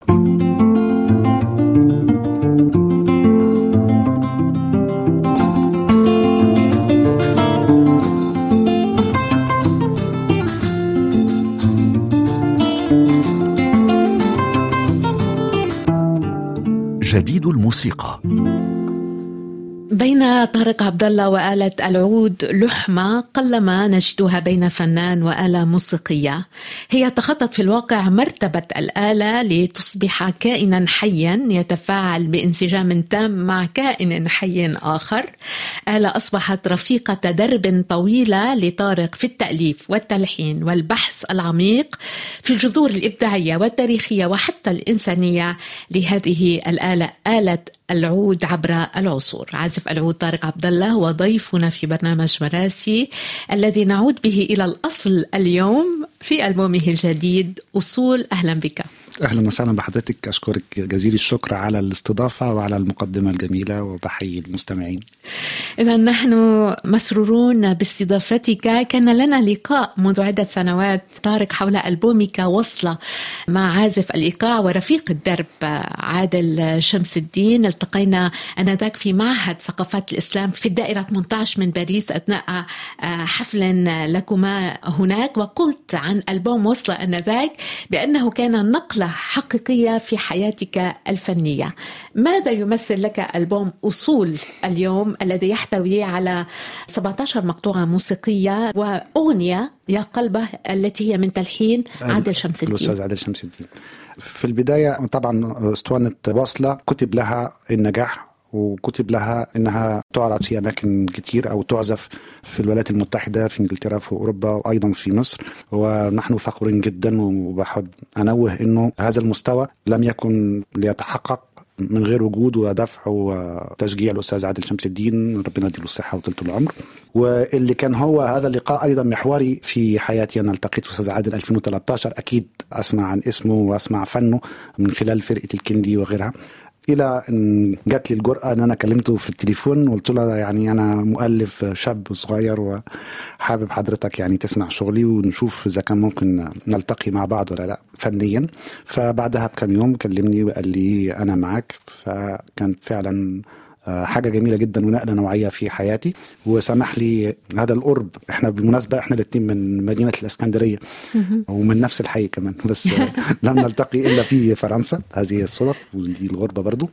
جديد الموسيقى بين طارق عبد الله وآلة العود لحمة قلما نجدها بين فنان وآلة موسيقية هي تخطت في الواقع مرتبة الآلة لتصبح كائنا حيا يتفاعل بانسجام تام مع كائن حي آخر آلة أصبحت رفيقة درب طويلة لطارق في التأليف والتلحين والبحث العميق في الجذور الإبداعية والتاريخية وحتى الإنسانية لهذه الآلة آلة العود عبر العصور عازف العود طارق عبد الله هو ضيفنا في برنامج مراسي الذي نعود به إلى الأصل اليوم في ألبومه الجديد أصول أهلا بك اهلا وسهلا بحضرتك اشكرك جزيل الشكر على الاستضافه وعلى المقدمه الجميله وبحيي المستمعين. اذا نحن مسرورون باستضافتك، كان لنا لقاء منذ عده سنوات طارق حول البومك وصله مع عازف الايقاع ورفيق الدرب عادل شمس الدين، التقينا انذاك في معهد ثقافات الاسلام في الدائره 18 من باريس اثناء حفل لكما هناك وقلت عن البوم وصله انذاك بانه كان نقله حقيقية في حياتك الفنية ماذا يمثل لك ألبوم أصول اليوم الذي يحتوي على 17 مقطوعة موسيقية وأغنية يا قلبه التي هي من تلحين عادل شمس الدين الأستاذ عادل شمس الدين في البداية طبعا اسطوانة واصلة كتب لها النجاح وكتب لها انها تعرض في اماكن كتير او تعزف في الولايات المتحده في انجلترا في اوروبا وايضا في مصر ونحن فخورين جدا وبحب انوه انه هذا المستوى لم يكن ليتحقق من غير وجود ودفع وتشجيع الاستاذ عادل شمس الدين ربنا يديله الصحه وطولة العمر واللي كان هو هذا اللقاء ايضا محوري في حياتي انا التقيت الاستاذ عادل 2013 اكيد اسمع عن اسمه واسمع فنه من خلال فرقه الكندي وغيرها الى ان جات لي الجرأه ان انا كلمته في التليفون وقلت له يعني انا مؤلف شاب صغير وحابب حضرتك يعني تسمع شغلي ونشوف اذا كان ممكن نلتقي مع بعض ولا لا فنيا فبعدها بكم يوم كلمني وقال لي انا معاك فكان فعلا حاجه جميله جدا ونقله نوعيه في حياتي وسمح لي هذا القرب احنا بالمناسبه احنا الاثنين من مدينه الاسكندريه ومن نفس الحي كمان بس لم نلتقي الا في فرنسا هذه الصدف ودي الغربه برضو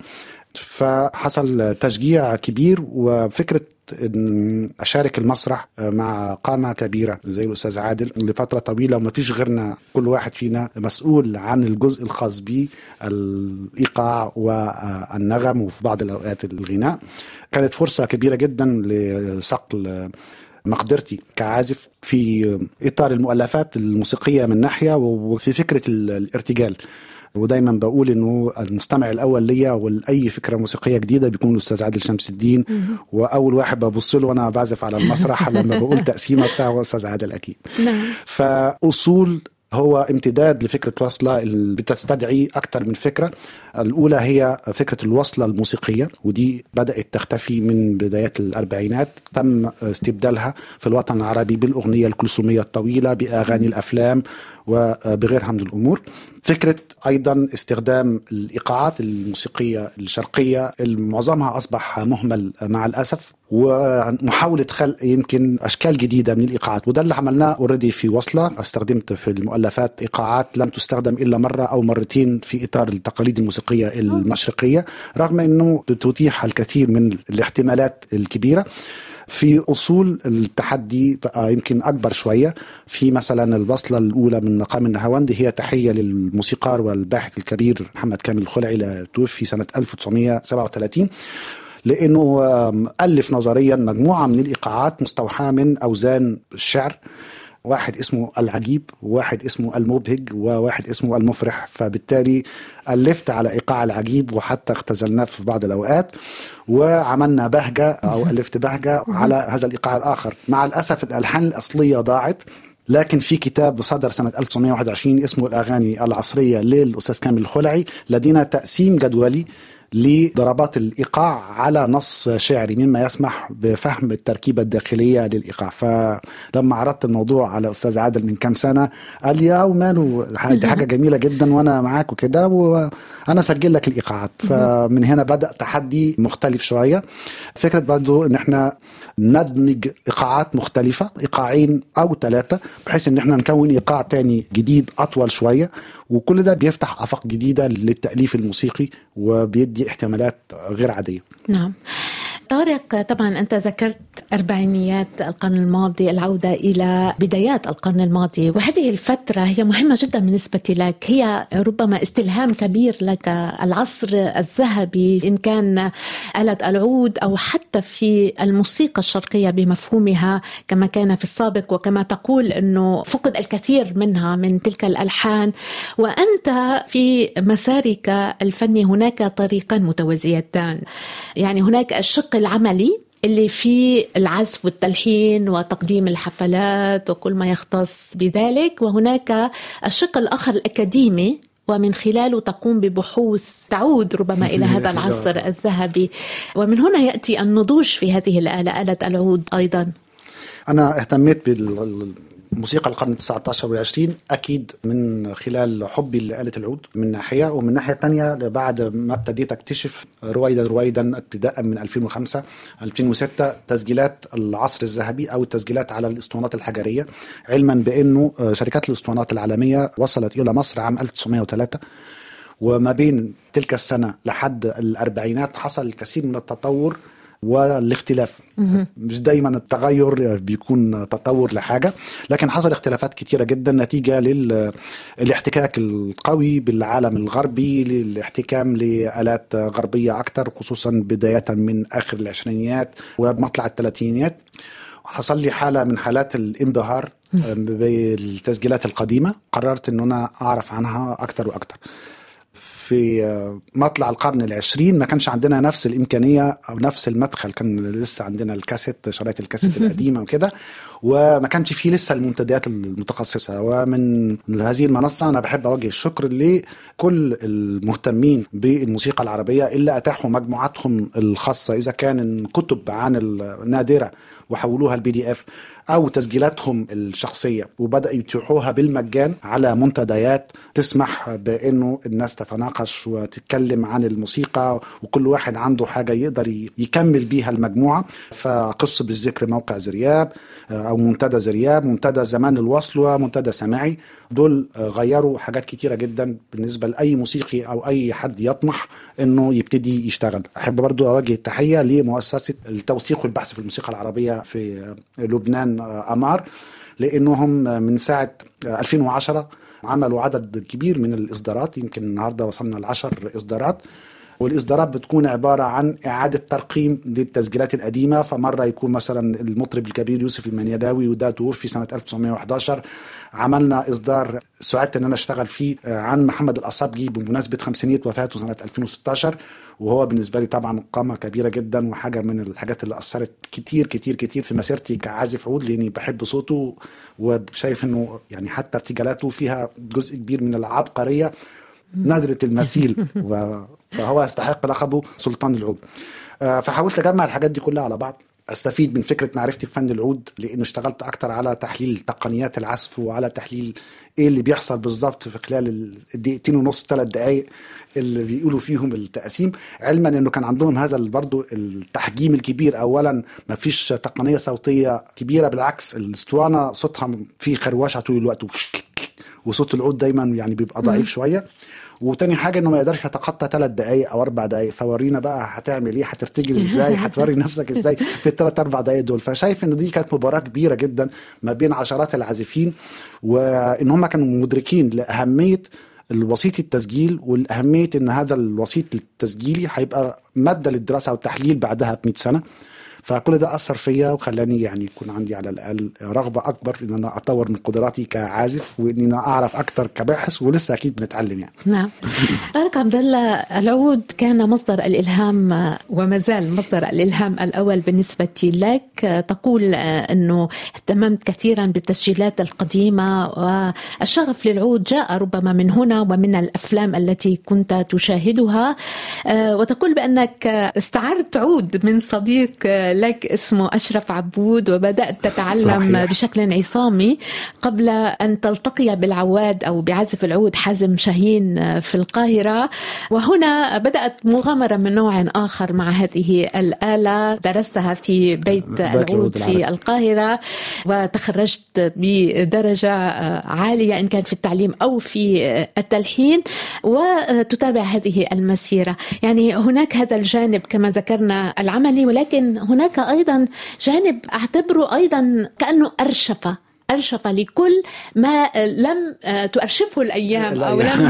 فحصل تشجيع كبير وفكره ان اشارك المسرح مع قامه كبيره زي الاستاذ عادل لفتره طويله وما فيش غيرنا كل واحد فينا مسؤول عن الجزء الخاص به الايقاع والنغم وفي بعض الاوقات الغناء كانت فرصه كبيره جدا لصقل مقدرتي كعازف في اطار المؤلفات الموسيقيه من ناحيه وفي فكره الارتجال ودايما بقول انه المستمع الاول ليا ولاي فكره موسيقيه جديده بيكون الاستاذ عادل شمس الدين واول واحد ببص له وانا بعزف على المسرح لما بقول تقسيمه بتاعه استاذ عادل اكيد نعم فاصول هو امتداد لفكرة وصلة اللي بتستدعي أكثر من فكرة الأولى هي فكرة الوصلة الموسيقية ودي بدأت تختفي من بدايات الأربعينات تم استبدالها في الوطن العربي بالأغنية الكلثومية الطويلة بأغاني الأفلام وبغيرها من الأمور فكرة أيضا استخدام الإيقاعات الموسيقية الشرقية معظمها أصبح مهمل مع الأسف ومحاولة خلق يمكن أشكال جديدة من الإيقاعات وده اللي عملناه اوريدي في وصلة استخدمت في المؤلفات إيقاعات لم تستخدم إلا مرة أو مرتين في إطار التقاليد الموسيقية المشرقية رغم أنه تتيح الكثير من الاحتمالات الكبيرة في اصول التحدي بقى يمكن اكبر شويه في مثلا البصله الاولى من مقام النهاوندي هي تحيه للموسيقار والباحث الكبير محمد كامل الخلعي اللي توفي سنه 1937 لانه الف نظريا مجموعه من الايقاعات مستوحاه من اوزان الشعر واحد اسمه العجيب وواحد اسمه المبهج وواحد اسمه المفرح فبالتالي ألفت على إيقاع العجيب وحتى اختزلناه في بعض الأوقات وعملنا بهجة أو ألفت بهجة على هذا الإيقاع الآخر مع الأسف الألحان الأصلية ضاعت لكن في كتاب صدر سنة 1921 اسمه الأغاني العصرية للأستاذ كامل الخلعي لدينا تقسيم جدولي لضربات الايقاع على نص شعري مما يسمح بفهم التركيبه الداخليه للايقاع فلما عرضت الموضوع على استاذ عادل من كام سنه قال لي اه وماله دي حاجه جميله جدا وانا معاك وكده وانا اسجل لك الايقاعات فمن هنا بدا تحدي مختلف شويه فكره برضو ان احنا ندمج ايقاعات مختلفه ايقاعين او ثلاثه بحيث ان احنا نكون ايقاع تاني جديد اطول شويه وكل ده بيفتح افاق جديده للتاليف الموسيقي وبيدي احتمالات غير عاديه نعم طارق طبعا انت ذكرت اربعينيات القرن الماضي العوده الى بدايات القرن الماضي وهذه الفتره هي مهمه جدا بالنسبه لك هي ربما استلهام كبير لك العصر الذهبي ان كان اله العود او حتى في الموسيقى الشرقيه بمفهومها كما كان في السابق وكما تقول انه فقد الكثير منها من تلك الالحان وانت في مسارك الفني هناك طريقان متوازيتان يعني هناك الشق العملي اللي فيه العزف والتلحين وتقديم الحفلات وكل ما يختص بذلك وهناك الشق الآخر الأكاديمي ومن خلاله تقوم ببحوث تعود ربما إلى هذا العصر الذهبي ومن هنا يأتي النضوج في هذه الآلة آلة العود أيضا أنا اهتميت بال موسيقى القرن 19 والعشرين أكيد من خلال حبي لآلة العود من ناحية ومن ناحية تانية بعد ما ابتديت أكتشف رويدا رويدا ابتداء من 2005 2006 تسجيلات العصر الذهبي أو التسجيلات على الإسطوانات الحجرية علما بأنه شركات الإسطوانات العالمية وصلت إلى مصر عام 1903 وما بين تلك السنة لحد الأربعينات حصل الكثير من التطور والاختلاف مش دايما التغير بيكون تطور لحاجه لكن حصل اختلافات كتيره جدا نتيجه للاحتكاك القوي بالعالم الغربي للاحتكام لالات غربيه اكثر خصوصا بدايه من اخر العشرينيات ومطلع الثلاثينيات حصل لي حاله من حالات الانبهار بالتسجيلات القديمه قررت ان انا اعرف عنها اكثر واكثر في مطلع القرن العشرين ما كانش عندنا نفس الإمكانية أو نفس المدخل كان لسه عندنا الكاسيت شرايط الكاسيت القديمة وكده وما كانش فيه لسه المنتديات المتخصصة ومن هذه المنصة أنا بحب أوجه الشكر لكل المهتمين بالموسيقى العربية اللي أتاحوا مجموعاتهم الخاصة إذا كان كتب عن النادرة وحولوها البي دي اف او تسجيلاتهم الشخصيه وبدا يتيحوها بالمجان على منتديات تسمح بانه الناس تتناقش وتتكلم عن الموسيقى وكل واحد عنده حاجه يقدر يكمل بيها المجموعه فقص بالذكر موقع زرياب او منتدى زرياب منتدى زمان الوصل ومنتدى سماعي دول غيروا حاجات كتيره جدا بالنسبه لاي موسيقي او اي حد يطمح انه يبتدي يشتغل احب برضو اوجه التحيه لمؤسسه التوثيق والبحث في الموسيقى العربيه في لبنان امار لانهم من ساعه 2010 عملوا عدد كبير من الاصدارات يمكن النهارده وصلنا لعشر اصدارات والاصدارات بتكون عباره عن اعاده ترقيم للتسجيلات القديمه فمره يكون مثلا المطرب الكبير يوسف المنيلاوي وده توفي سنه 1911 عملنا اصدار سعدت ان انا اشتغل فيه عن محمد الاصابجي بمناسبه خمسينيه وفاته سنه 2016 وهو بالنسبه لي طبعا قامه كبيره جدا وحاجه من الحاجات اللي اثرت كتير كتير كتير في مسيرتي كعازف عود لاني بحب صوته وشايف انه يعني حتى ارتجالاته فيها جزء كبير من العبقريه نادره المثيل فهو يستحق لقبه سلطان العود فحاولت اجمع الحاجات دي كلها على بعض استفيد من فكره معرفتي بفن العود لانه اشتغلت اكتر على تحليل تقنيات العزف وعلى تحليل ايه اللي بيحصل بالظبط في خلال الدقيقتين ونص ثلاث دقائق اللي بيقولوا فيهم التقاسيم علما انه كان عندهم هذا برضو التحجيم الكبير اولا ما فيش تقنيه صوتيه كبيره بالعكس الاسطوانه صوتها في خروشه طول الوقت وصوت العود دايما يعني بيبقى ضعيف شويه وتاني حاجه انه ما يقدرش يتخطى ثلاث دقائق او اربع دقائق فورينا بقى هتعمل ايه هترتجل ازاي هتوري نفسك ازاي في الثلاث اربع دقائق دول فشايف انه دي كانت مباراه كبيره جدا ما بين عشرات العازفين وان هم كانوا مدركين لاهميه الوسيط التسجيل والاهميه ان هذا الوسيط التسجيلي هيبقى ماده للدراسه والتحليل بعدها ب 100 سنه فكل ده اثر فيا وخلاني يعني يكون عندي على الاقل رغبه اكبر ان انا اطور من قدراتي كعازف وان انا اعرف اكتر كباحث ولسه اكيد بنتعلم يعني نعم طارق عبد الله العود كان مصدر الالهام وما زال مصدر الالهام الاول بالنسبه لك تقول انه اهتممت كثيرا بالتسجيلات القديمه والشغف للعود جاء ربما من هنا ومن الافلام التي كنت تشاهدها وتقول بانك استعرت عود من صديق لك اسمه اشرف عبود وبدات تتعلم صحيح. بشكل عصامي قبل ان تلتقي بالعواد او بعزف العود حازم شاهين في القاهره وهنا بدات مغامره من نوع اخر مع هذه الاله درستها في بيت العود في القاهره وتخرجت بدرجه عاليه ان كان في التعليم او في التلحين وتتابع هذه المسيره يعني هناك هذا الجانب كما ذكرنا العملي ولكن هناك ايضا جانب اعتبره ايضا كانه ارشفه أرشف لكل ما لم تؤرشفه الأيام أو لم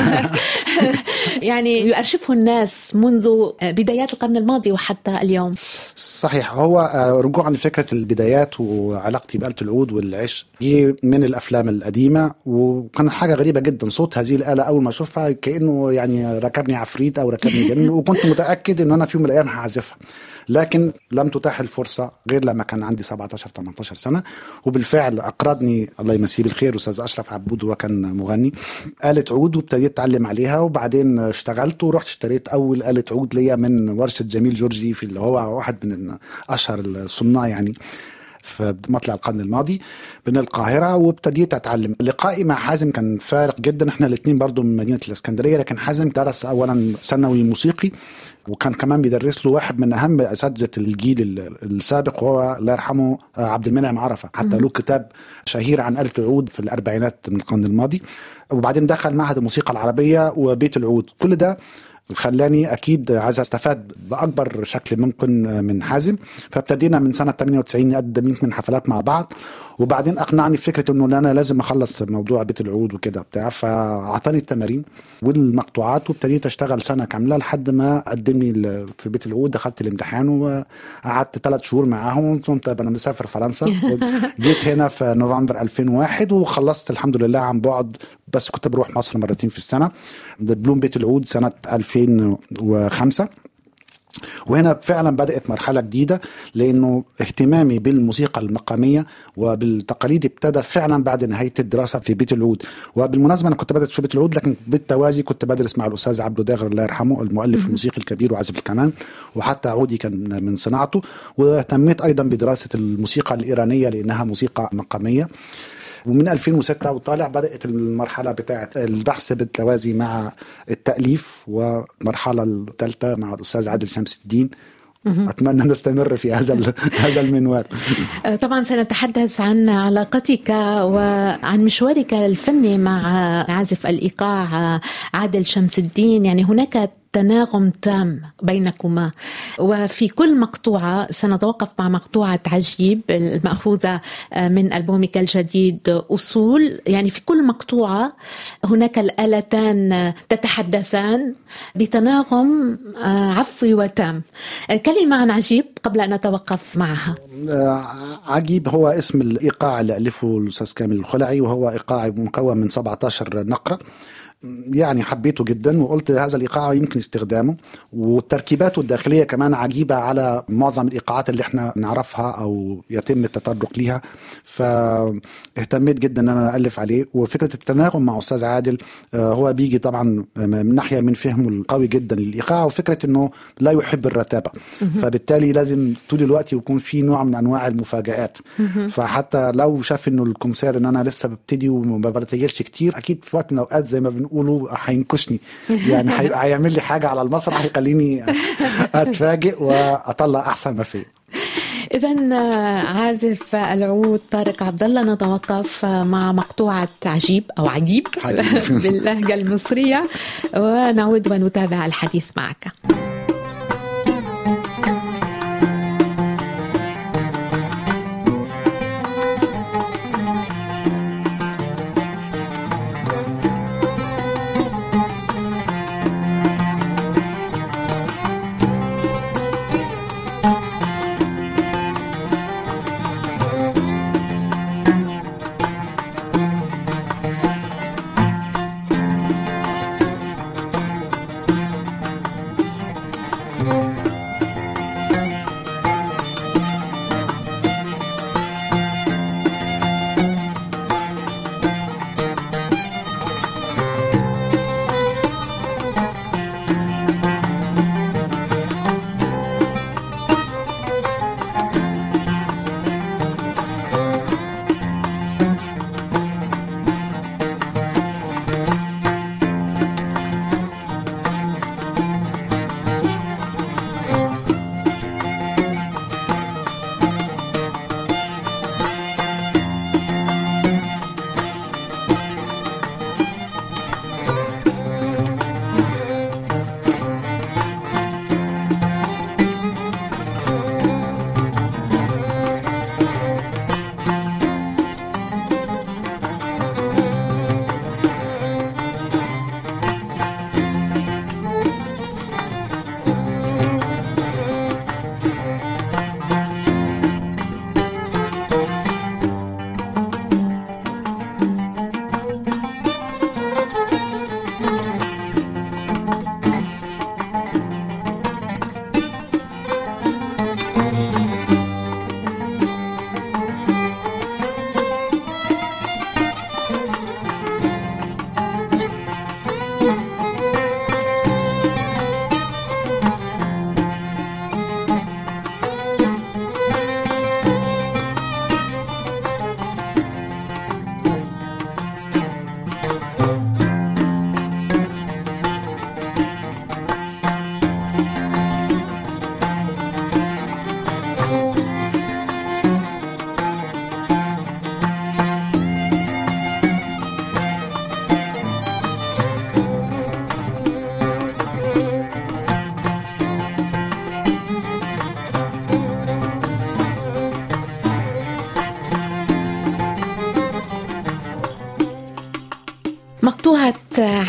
يعني يؤرشفه الناس منذ بدايات القرن الماضي وحتى اليوم صحيح هو رجوعا لفكرة البدايات وعلاقتي بآلة العود والعش هي من الأفلام القديمة وكان حاجة غريبة جدا صوت هذه الآلة أول ما أشوفها كأنه يعني ركبني عفريت أو ركبني جن وكنت متأكد إن أنا في يوم من الأيام هعزفها لكن لم تتاح الفرصة غير لما كان عندي 17 18 سنة وبالفعل أقرضني الله يمسيه بالخير أستاذ أشرف عبود هو كان مغني آلة عود وابتديت أتعلم عليها وبعدين اشتغلت ورحت اشتريت أول آلة عود ليا من ورشة جميل جورجي في اللي هو واحد من أشهر الصناع يعني في مطلع القرن الماضي من القاهره وابتديت اتعلم لقائي مع حازم كان فارق جدا احنا الاثنين برضو من مدينه الاسكندريه لكن حازم درس اولا ثانوي موسيقي وكان كمان بيدرس له واحد من اهم اساتذه الجيل السابق وهو الله يرحمه عبد المنعم عرفه حتى له كتاب شهير عن آلة العود في الاربعينات من القرن الماضي وبعدين دخل معهد الموسيقى العربيه وبيت العود كل ده خلاني اكيد عايز استفاد باكبر شكل ممكن من حازم فابتدينا من سنه 98 نقدم يمكن حفلات مع بعض وبعدين اقنعني بفكره انه انا لازم اخلص موضوع بيت العود وكده بتاع فاعطاني التمارين والمقطوعات وابتديت اشتغل سنه كامله لحد ما قدم لي في بيت العود دخلت الامتحان وقعدت ثلاث شهور معاهم قلت طيب انا مسافر فرنسا جيت هنا في نوفمبر 2001 وخلصت الحمد لله عن بعد بس كنت بروح مصر مرتين في السنه دبلوم بيت العود سنه 2005 وهنا فعلا بدات مرحله جديده لانه اهتمامي بالموسيقى المقاميه وبالتقاليد ابتدى فعلا بعد نهايه الدراسه في بيت العود وبالمناسبه انا كنت بدرس في بيت العود لكن بالتوازي كنت بدرس مع الاستاذ عبده داغر الله يرحمه المؤلف الموسيقي الكبير وعازف الكمان وحتى عودي كان من صناعته واهتميت ايضا بدراسه الموسيقى الايرانيه لانها موسيقى مقاميه ومن 2006 وطالع بدات المرحله بتاعه البحث بالتوازي مع التاليف والمرحله الثالثه مع الاستاذ عادل شمس الدين اتمنى نستمر في هذا هذا المنوال طبعا سنتحدث عن علاقتك وعن مشوارك الفني مع عازف الايقاع عادل شمس الدين يعني هناك تناغم تام بينكما وفي كل مقطوعة سنتوقف مع مقطوعة عجيب المأخوذة من ألبومك الجديد أصول يعني في كل مقطوعة هناك الآلتان تتحدثان بتناغم عفوي وتام كلمة عن عجيب قبل أن نتوقف معها عجيب هو اسم الإيقاع اللي ألفه الأستاذ كامل الخلعي وهو إيقاع مكون من 17 نقرة يعني حبيته جدا وقلت هذا الايقاع يمكن استخدامه وتركيباته الداخليه كمان عجيبه على معظم الايقاعات اللي احنا نعرفها او يتم التطرق ليها فاهتميت جدا ان انا الف عليه وفكره التناغم مع استاذ عادل هو بيجي طبعا من ناحيه من فهمه القوي جدا للايقاع وفكره انه لا يحب الرتابه فبالتالي لازم طول الوقت يكون في نوع من انواع المفاجات فحتى لو شاف انه الكونسير ان انا لسه ببتدي وما برتجلش كتير اكيد في وقت من الاوقات زي ما بنقول بيقولوا هينكشني يعني هيعمل لي حاجه على المسرح هيخليني اتفاجئ واطلع احسن ما فيه إذا عازف العود طارق عبد الله نتوقف مع مقطوعة عجيب أو عجيب باللهجة المصرية ونعود ونتابع الحديث معك.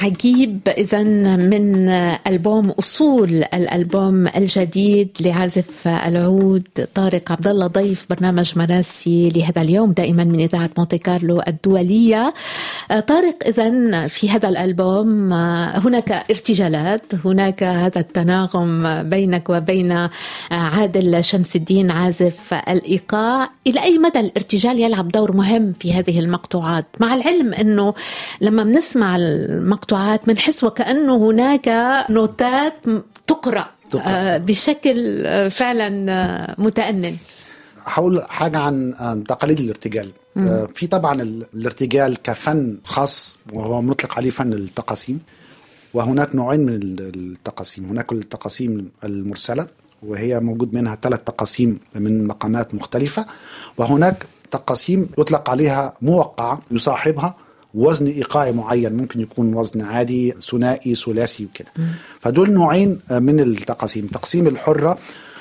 عجيب اذا من البوم اصول الالبوم الجديد لعازف العود طارق عبد الله ضيف برنامج مراسي لهذا اليوم دائما من اذاعه مونتي كارلو الدوليه طارق اذا في هذا الالبوم هناك ارتجالات هناك هذا التناغم بينك وبين عادل شمس الدين عازف الايقاع الى اي مدى الارتجال يلعب دور مهم في هذه المقطوعات مع العلم انه لما بنسمع المقطوعات بنحس وكانه هناك نوتات تقرا آه، بشكل آه، فعلا آه، متأنن هقول حاجة عن تقاليد الارتجال مم. في طبعا الارتجال كفن خاص وهو مطلق عليه فن التقاسيم وهناك نوعين من التقاسيم هناك التقاسيم المرسلة وهي موجود منها ثلاث تقاسيم من مقامات مختلفة وهناك تقاسيم يطلق عليها موقعة يصاحبها وزن ايقاعي معين ممكن يكون وزن عادي ثنائي ثلاثي وكده فدول نوعين من التقاسيم تقسيم الحره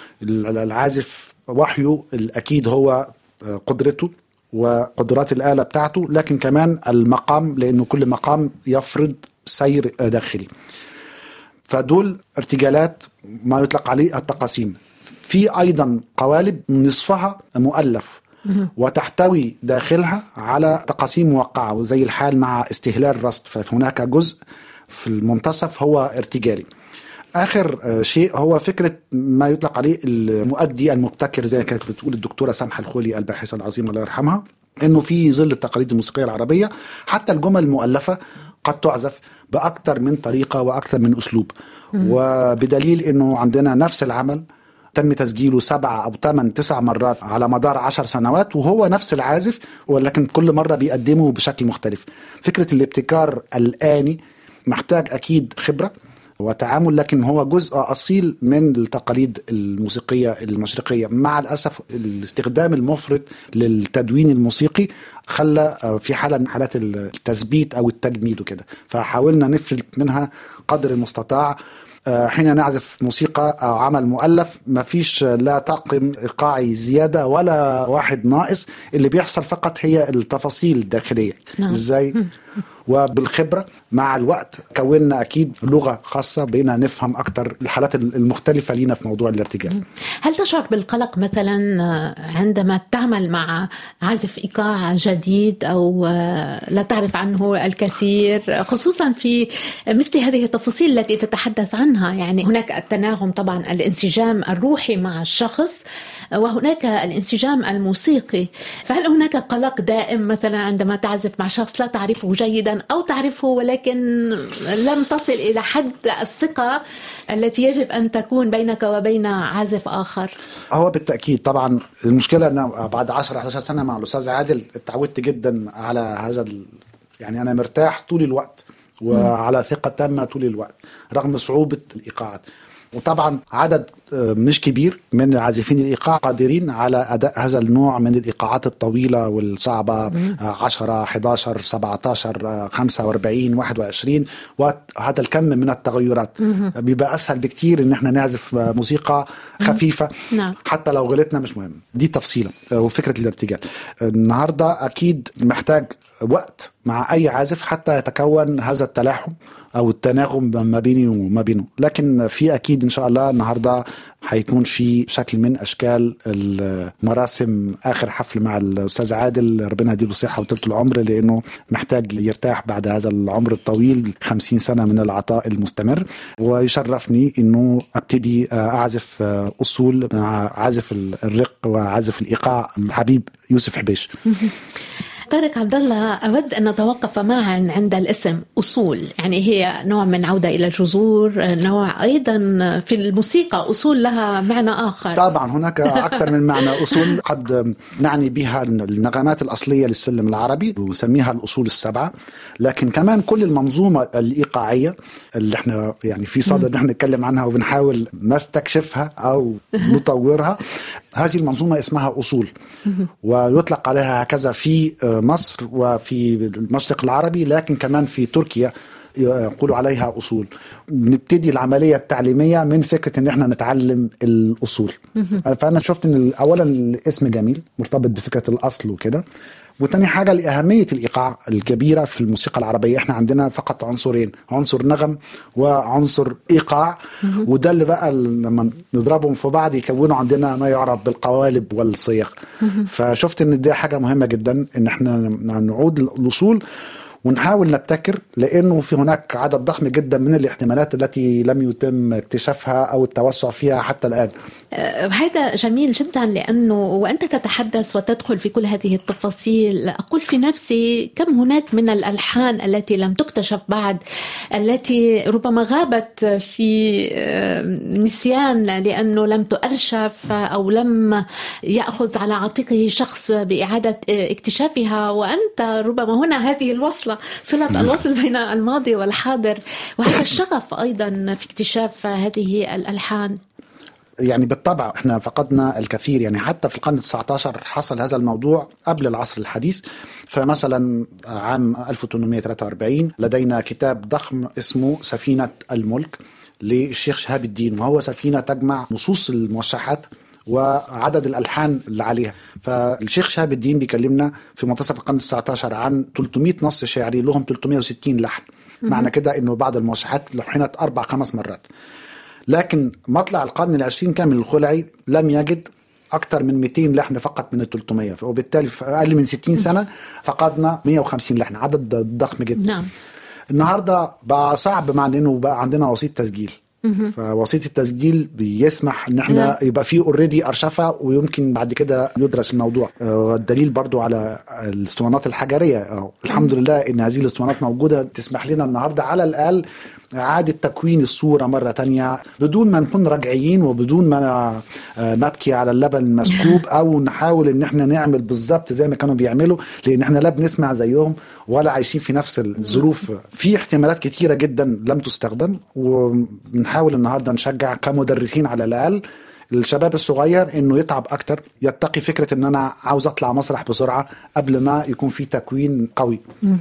العازف وحيه الاكيد هو قدرته وقدرات الآلة بتاعته لكن كمان المقام لأنه كل مقام يفرض سير داخلي فدول ارتجالات ما يطلق عليه التقاسيم في أيضا قوالب نصفها مؤلف وتحتوي داخلها على تقاسيم موقعة وزي الحال مع استهلال رصد فهناك جزء في المنتصف هو ارتجالي اخر آه، شيء هو فكره ما يطلق عليه المؤدي المبتكر زي ما كانت بتقول الدكتوره سامحه الخولي الباحثه العظيمه الله يرحمها انه في ظل التقاليد الموسيقيه العربيه حتى الجمل المؤلفه قد تعزف باكثر من طريقه واكثر من اسلوب وبدليل انه عندنا نفس العمل تم تسجيله سبعة أو ثمان تسع مرات على مدار عشر سنوات وهو نفس العازف ولكن كل مرة بيقدمه بشكل مختلف فكرة الابتكار الآني محتاج أكيد خبرة وتعامل لكن هو جزء اصيل من التقاليد الموسيقيه المشرقيه مع الاسف الاستخدام المفرط للتدوين الموسيقي خلى في حاله من حالات التثبيت او التجميد وكده فحاولنا نفلت منها قدر المستطاع آه، حين نعزف موسيقى أو عمل مؤلف ما فيش لا طاقم إيقاعي زيادة ولا واحد ناقص اللي بيحصل فقط هي التفاصيل الداخلية نعم. إزاي وبالخبره مع الوقت كونا اكيد لغه خاصه بقينا نفهم اكثر الحالات المختلفه لينا في موضوع الارتجال هل تشعر بالقلق مثلا عندما تعمل مع عازف ايقاع جديد او لا تعرف عنه الكثير خصوصا في مثل هذه التفاصيل التي تتحدث عنها يعني هناك التناغم طبعا الانسجام الروحي مع الشخص وهناك الانسجام الموسيقي فهل هناك قلق دائم مثلا عندما تعزف مع شخص لا تعرفه جيدا او تعرفه ولكن لم تصل الى حد الثقه التي يجب ان تكون بينك وبين عازف اخر هو بالتاكيد طبعا المشكله ان بعد 10 11 سنه مع الاستاذ عادل اتعودت جدا على هذا يعني انا مرتاح طول الوقت وعلى ثقه تامه طول الوقت رغم صعوبه الايقاعات وطبعا عدد آه، مش كبير من عازفين الايقاع قادرين على اداء هذا النوع من الايقاعات الطويله والصعبه 10 11 17 45 21 وهذا الكم من التغيرات بيبقى اسهل بكتير ان احنا نعزف موسيقى خفيفه نعم. حتى لو غلطنا مش مهم دي تفصيله آه، وفكره الارتجال النهارده اكيد محتاج وقت مع اي عازف حتى يتكون هذا التلاحم او التناغم ما بيني وما بينه لكن في اكيد ان شاء الله النهارده هيكون في شكل من اشكال المراسم اخر حفل مع الاستاذ عادل ربنا يديله الصحه وطولة العمر لانه محتاج يرتاح بعد هذا العمر الطويل 50 سنه من العطاء المستمر ويشرفني انه ابتدي اعزف اصول مع عازف الرق وعازف الايقاع الحبيب يوسف حبيش طارق عبد الله اود ان نتوقف معا عند الاسم اصول يعني هي نوع من عوده الى الجذور نوع ايضا في الموسيقى اصول لها معنى اخر طبعا هناك اكثر من معنى اصول قد نعني بها النغمات الاصليه للسلم العربي ونسميها الاصول السبعه لكن كمان كل المنظومه الايقاعيه اللي احنا يعني في صدد نحن نتكلم عنها وبنحاول نستكشفها او نطورها هذه المنظومة اسمها أصول ويطلق عليها هكذا في مصر وفي المشرق العربي لكن كمان في تركيا يقولوا عليها اصول نبتدي العمليه التعليميه من فكره ان احنا نتعلم الاصول فانا شفت ان اولا الاسم جميل مرتبط بفكره الاصل وكده وتاني حاجة لأهمية الإيقاع الكبيرة في الموسيقى العربية احنا عندنا فقط عنصرين عنصر نغم وعنصر إيقاع وده اللي بقى لما نضربهم في بعض يكونوا عندنا ما يعرف بالقوالب والصيغ فشفت ان دي حاجة مهمة جدا ان احنا نعود الأصول ونحاول نبتكر لانه في هناك عدد ضخم جدا من الاحتمالات التي لم يتم اكتشافها او التوسع فيها حتى الان. هذا جميل جدا لانه وانت تتحدث وتدخل في كل هذه التفاصيل اقول في نفسي كم هناك من الالحان التي لم تكتشف بعد التي ربما غابت في نسيان لانه لم تؤرشف او لم ياخذ على عاتقه شخص باعاده اكتشافها وانت ربما هنا هذه الوصله صله الوصل بين الماضي والحاضر وهذا الشغف ايضا في اكتشاف هذه الالحان يعني بالطبع احنا فقدنا الكثير يعني حتى في القرن 19 حصل هذا الموضوع قبل العصر الحديث فمثلا عام 1843 لدينا كتاب ضخم اسمه سفينة الملك للشيخ شهاب الدين وهو سفينة تجمع نصوص الموشحات وعدد الالحان اللي عليها فالشيخ شهاب الدين بيكلمنا في منتصف القرن 19 عن 300 نص شعري لهم 360 لحن معنى كده انه بعض الموشحات لحنت اربع خمس مرات لكن مطلع القرن العشرين كامل الخلعي لم يجد أكثر من 200 لحن فقط من ال 300 وبالتالي في أقل من 60 سنة فقدنا 150 لحن عدد ضخم جدا نعم. النهارده بقى صعب مع انه بقى عندنا وسيط تسجيل فوسيط التسجيل بيسمح ان احنا نعم. يبقى فيه اوريدي ارشفه ويمكن بعد كده يدرس الموضوع والدليل برضو على الاسطوانات الحجريه الحمد لله ان هذه الاسطوانات موجوده تسمح لنا النهارده على الاقل إعادة تكوين الصورة مرة تانية بدون ما نكون رجعيين وبدون ما نبكي على اللبن المسكوب أو نحاول إن احنا نعمل بالظبط زي ما كانوا بيعملوا لأن احنا لا بنسمع زيهم ولا عايشين في نفس الظروف في احتمالات كتيرة جدا لم تستخدم وبنحاول النهاردة نشجع كمدرسين على الأقل الشباب الصغير انه يتعب اكتر يتقي فكره ان انا عاوز اطلع مسرح بسرعه قبل ما يكون في تكوين قوي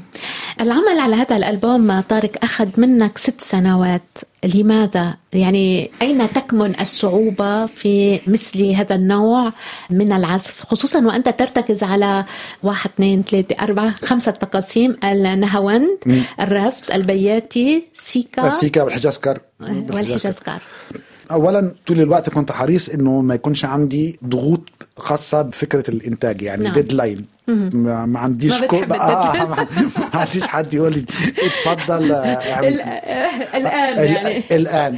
العمل على هذا الالبوم طارق اخذ منك ست سنوات لماذا؟ يعني أين تكمن الصعوبة في مثل هذا النوع من العزف خصوصا وأنت ترتكز على واحد اثنين ثلاثة أربعة خمسة تقاسيم النهاوند الراست البياتي سيكا السيكا والحجازكر والحجازكر اولا طول الوقت كنت حريص انه ما يكونش عندي ضغوط خاصه بفكره الانتاج يعني نعم. ديدلاين ما ما عنديش ما بتحب آه ما ما عنديش حد يقول لي اتفضل آه، اعمل ال- الآن ال- يعني الان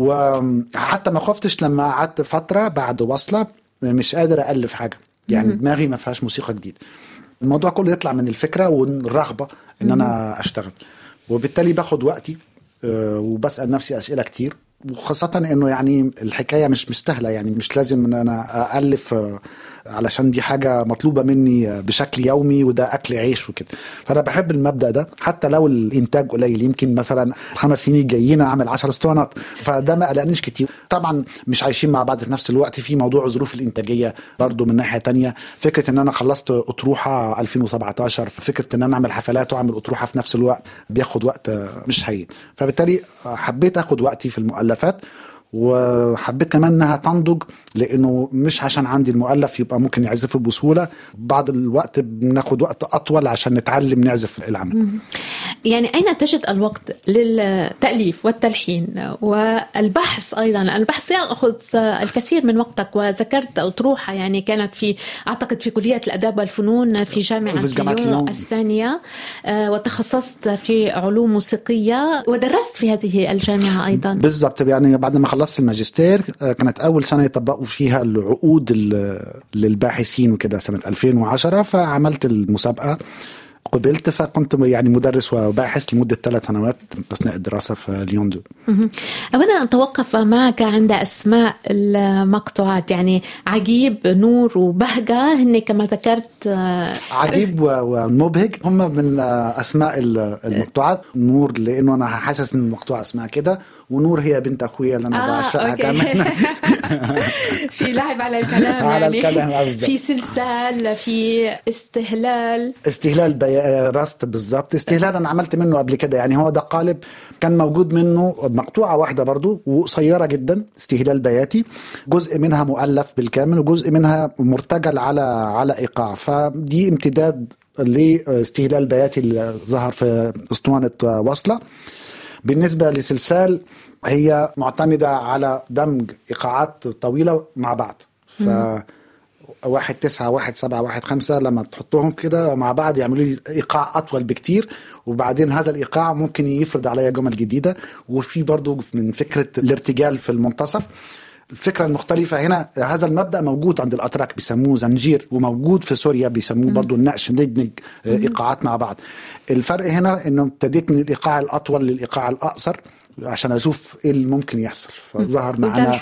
وحتى ما خفتش لما قعدت فتره بعد وصله مش قادر الف حاجه يعني دماغي ما فيهاش موسيقى جديده الموضوع كله يطلع من الفكره والرغبه ان انا اشتغل وبالتالي باخد وقتي آه، وبسال نفسي اسئله كتير وخاصة انه يعني الحكاية مش مستاهلة يعني مش لازم ان انا الف آه، علشان دي حاجة مطلوبة مني آه، بشكل يومي وده اكل عيش وكده فانا بحب المبدأ ده حتى لو الانتاج قليل يمكن مثلا الخمس سنين الجايين اعمل 10 اسطوانات فده ما قلقنيش كتير طبعا مش عايشين مع بعض في نفس الوقت في موضوع ظروف الانتاجية برضو من ناحية تانية فكرة ان انا خلصت اطروحة 2017 فكرة ان انا اعمل حفلات واعمل اطروحة في نفس الوقت بياخد وقت آه، مش هين فبالتالي آه، حبيت اخد وقتي في المؤلفات وحبيت كمان انها تنضج لانه مش عشان عندي المؤلف يبقى ممكن يعزفه بسهوله بعض الوقت بناخد وقت اطول عشان نتعلم نعزف العمل يعني أين تجد الوقت للتأليف والتلحين والبحث أيضا البحث يأخذ الكثير من وقتك وذكرت أطروحة يعني كانت في أعتقد في كلية الأداب والفنون في جامعة في جامعة ليون ليون. الثانية آه، وتخصصت في علوم موسيقية ودرست في هذه الجامعة أيضا بالظبط يعني بعد ما خلصت الماجستير آه، كانت اول سنه يطبقوا فيها العقود ال- للباحثين وكده سنه 2010 فعملت المسابقه قبلت فكنت يعني مدرس وباحث لمده ثلاث سنوات اثناء الدراسه في ليون دو مهم. أود أن أتوقف معك عند أسماء المقطوعات يعني عجيب نور وبهجة هن كما ذكرت آه، عجيب و- ومبهج هم من آه، اسماء ال- المقطوعات نور لانه انا حاسس ان المقطوعه اسمها كده ونور هي بنت اخويا اللي انا آه، بعشقها أوكي. كمان في لعب على الكلام على يعني الكلام، آه، بالظبط. في سلسال في استهلال استهلال بي... راست بالظبط استهلال انا عملت منه قبل كده يعني هو ده قالب كان موجود منه مقطوعه واحده برضو وقصيره جدا استهلال بياتي جزء منها مؤلف بالكامل وجزء منها مرتجل على على ايقاع فدي امتداد لاستهلال بياتي اللي ظهر في اسطوانه وصله بالنسبه لسلسال هي معتمده على دمج ايقاعات طويله مع بعض ف واحد تسعة واحد سبعة واحد خمسة لما تحطهم كده مع بعض يعملوا لي إيقاع أطول بكتير وبعدين هذا الإيقاع ممكن يفرض عليا جمل جديدة وفي برضو من فكرة الارتجال في المنتصف الفكرة المختلفة هنا هذا المبدأ موجود عند الأتراك بيسموه زنجير وموجود في سوريا بيسموه برضو النقش ندمج إيقاعات مع بعض الفرق هنا إنه ابتديت من الإيقاع الأطول للإيقاع الأقصر عشان اشوف ايه اللي ممكن يحصل فظهر معنا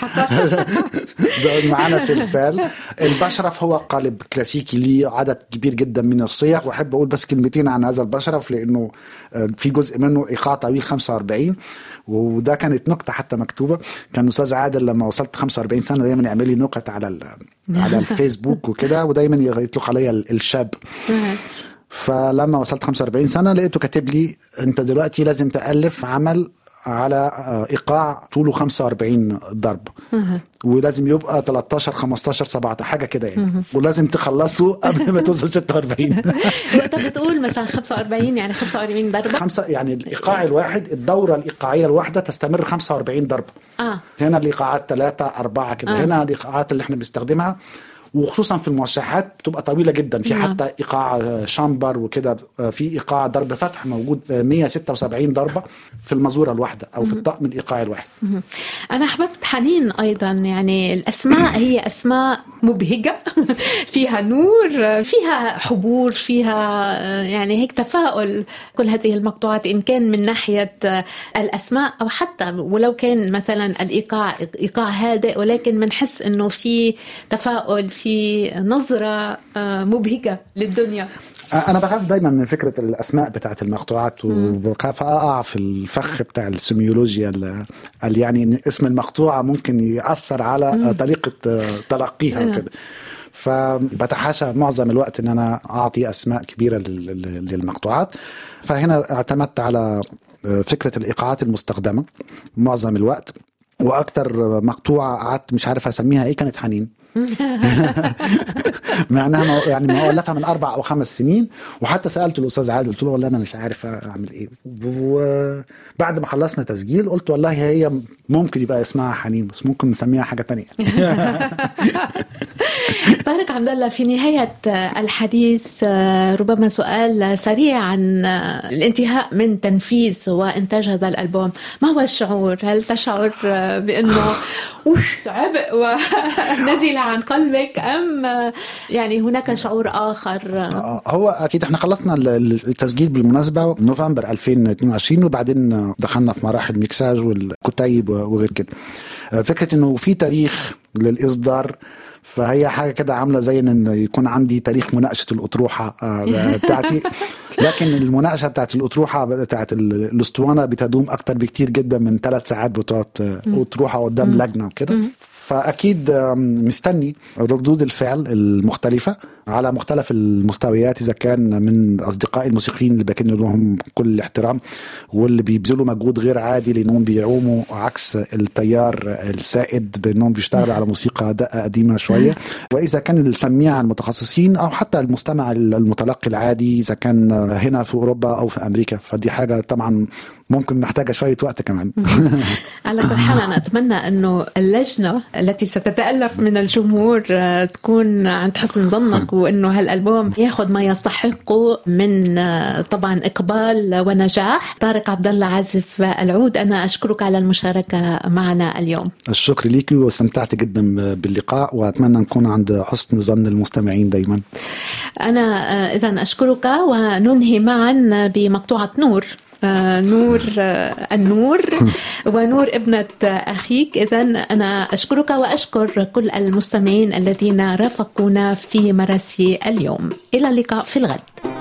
معنا سلسال البشرف هو قالب كلاسيكي ليه عدد كبير جدا من الصيغ واحب اقول بس كلمتين عن هذا البشرف لانه في جزء منه ايقاع طويل 45 وده كانت نكته حتى مكتوبه كان استاذ عادل لما وصلت 45 سنه دايما يعمل لي نكت على على الفيسبوك وكده ودايما يطلق عليا الشاب فلما وصلت 45 سنه لقيته كاتب لي انت دلوقتي لازم تالف عمل على ايقاع طوله 45 ضرب ولازم يبقى 13 15 17 حاجه كده يعني ولازم تخلصه قبل ما توصل 46 وانت بتقول مثلا 45 يعني 45 ضربه خمسه يعني الايقاع الواحد الدوره الايقاعيه الواحده تستمر 45 ضربه اه هنا الايقاعات ثلاثه اربعه كده آه. هنا الايقاعات اللي احنا بنستخدمها وخصوصا في الموشحات بتبقى طويله جدا في حتى ايقاع شامبر وكده في ايقاع ضرب فتح موجود 176 ضربه في المزوره الواحده او في الطقم الايقاعي الواحد انا احببت حنين ايضا يعني الاسماء هي اسماء مبهجه فيها نور فيها حبور فيها يعني هيك تفاؤل كل هذه المقطوعات ان كان من ناحيه الاسماء او حتى ولو كان مثلا الايقاع ايقاع هادئ ولكن بنحس انه في تفاؤل في نظره مبهجه للدنيا انا بخاف دايما من فكره الاسماء بتاعت المقطوعات وبخاف اقع في الفخ بتاع السيميولوجيا اللي يعني ان اسم المقطوعه ممكن ياثر على طريقه تلقيها وكده فبتحاشى معظم الوقت ان انا اعطي اسماء كبيره للمقطوعات فهنا اعتمدت على فكره الايقاعات المستخدمه معظم الوقت واكتر مقطوعه قعدت مش عارف اسميها ايه كانت حنين مع انها يعني مؤلفه من اربع او خمس سنين وحتى سالت الاستاذ عادل قلت له والله انا مش عارف اعمل ايه وبعد ما خلصنا تسجيل قلت والله هي ممكن يبقى اسمها حنين بس ممكن نسميها حاجه تانية طارق عبد الله في نهايه الحديث ربما سؤال سريع عن الانتهاء من تنفيذ وانتاج هذا الالبوم ما هو الشعور هل تشعر بانه عبء ونزل عن قلبك ام يعني هناك شعور اخر هو اكيد احنا خلصنا التسجيل بالمناسبه نوفمبر 2022 وبعدين دخلنا في مراحل ميكساج والكتيب وغير كده فكره انه في تاريخ للاصدار فهي حاجه كده عامله زي ان يكون عندي تاريخ مناقشه الاطروحه بتاعتي لكن المناقشه بتاعت الاطروحه بتاعت الاسطوانه بتدوم اكتر بكتير جدا من ثلاث ساعات بتقعد اطروحه قدام لجنه وكده فاكيد مستني ردود الفعل المختلفه على مختلف المستويات اذا كان من اصدقائي الموسيقيين اللي بكن لهم كل الاحترام واللي بيبذلوا مجهود غير عادي لانهم بيعوموا عكس التيار السائد بانهم بيشتغلوا على موسيقى دقه قديمه شويه واذا كان السميع المتخصصين او حتى المستمع المتلقي العادي اذا كان هنا في اوروبا او في امريكا فدي حاجه طبعا ممكن محتاجة شوية وقت كمان على كل حال أنا أتمنى أنه اللجنة التي ستتألف من الجمهور تكون عند حسن ظنك وأنه هالألبوم ياخذ ما يستحقه من طبعا إقبال ونجاح طارق عبد الله عازف العود أنا أشكرك على المشاركة معنا اليوم الشكر لك واستمتعت جدا باللقاء وأتمنى نكون عند حسن ظن المستمعين دايما أنا إذا أشكرك وننهي معا بمقطوعة نور نور النور ونور ابنة أخيك إذا أنا أشكرك وأشكر كل المستمعين الذين رافقونا في مراسي اليوم إلى اللقاء في الغد